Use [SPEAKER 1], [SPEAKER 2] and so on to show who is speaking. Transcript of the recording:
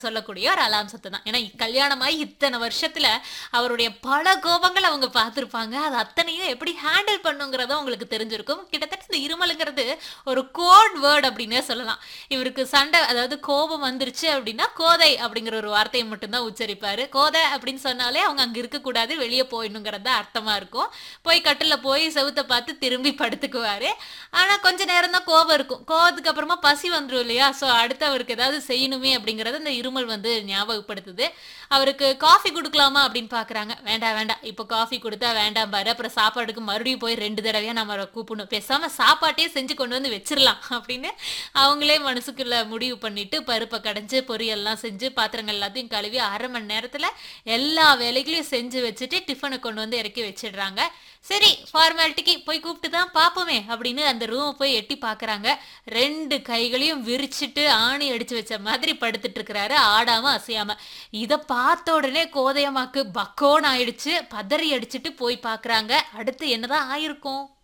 [SPEAKER 1] சொல்லக்கூடிய ஒரு அலாம் சத்தம் தான் ஏன்னா கல்யாணமாகி இத்தனை வருஷத்துல அவருடைய பல கோபங்கள் அவங்க பார்த்துருப்பாங்க அது அத்தனையும் எப்படி ஹேண்டில் பண்ணுங்கிறதும் அவங்களுக்கு தெரிஞ்சிருக்கும் கிட்டத்தட்ட இந்த இருமலுங்கிறது ஒரு கோட் வேர்ட் அப்படின்னே சொல்லலாம் இவருக்கு சண்டை அதாவது கோபம் வந்துருச்சு அப்படின்னா கோதை அப்படிங்கிற ஒரு வார்த்தையை மட்டும்தான் உச்சரிப்பாரு கோதை அப்படின்னு சொன்னாலே அவங்க அங்க இருக்கக்கூடாது வெளியே போயிடணுங்கிறது தான் அர்த்தமா இருக்கும் போய் கட்டில போய் செவுத்த பார்த்து திரும்பி படுத்துக்குவாரு ஆனா கொஞ்ச நேரம் தான் கோபம் இருக்கும் கோவத்துக்கு அப்புறமா பசி வந்துரும் இல்லையா ஸோ அடுத்து அவருக்கு ஏதாவது செய்யணுமே அப்படிங்கறத இந்த இருமல் வந்து ஞாபகப்படுத்துது அவருக்கு காஃபி கொடுக்கலாமா அப்படின்னு பாக்குறாங்க வேண்டாம் வேண்டாம் இப்போ காஃபி கொடுத்தா வேண்டாம் பாரு அப்புறம் சாப்பாடுக்கு மறுபடியும் போய் ரெண்டு தடவையா நம்ம அவரை கூப்பிடணும் பேசாம சாப்பாட்டையே செஞ்சு கொண்டு வந்து வச்சிரலாம் அப்படின்னு அவங்களே மனசுக்குள்ள முடிவு பண்ணிட்டு பருப்பை கடைஞ்சு பொரியல்லாம் செஞ்சு பாத்திரங்கள் எல்லாத்தையும் கழுவி அரை மணி நேரத்துல எல்லா வேலைகளையும் செஞ்சு வச்சுட்டு டிஃபனை கொண்டு வந்து இறக்கி வச்சிடுறாங்க சரி ஃபார்மாலிட்டிக்கு போய் கூப்பிட்டு தான் பார்ப்போமே அப்படின்னு அந்த ரூமை போய் எட்டி பார்க்கறாங்க ரெண்டு கைகளையும் விரிச்சிட்டு ஆணி அடிச்சு வச்ச மாதிரி படுத்துட்டு இருக்கிறாரு ஆடாம அசையாம இத பார்த்த உடனே கோதையம்மாக்கு பக்கோன்னு ஆயிடுச்சு பதறி அடிச்சிட்டு போய் பார்க்கறாங்க அடுத்து என்னதான் ஆயிருக்கும்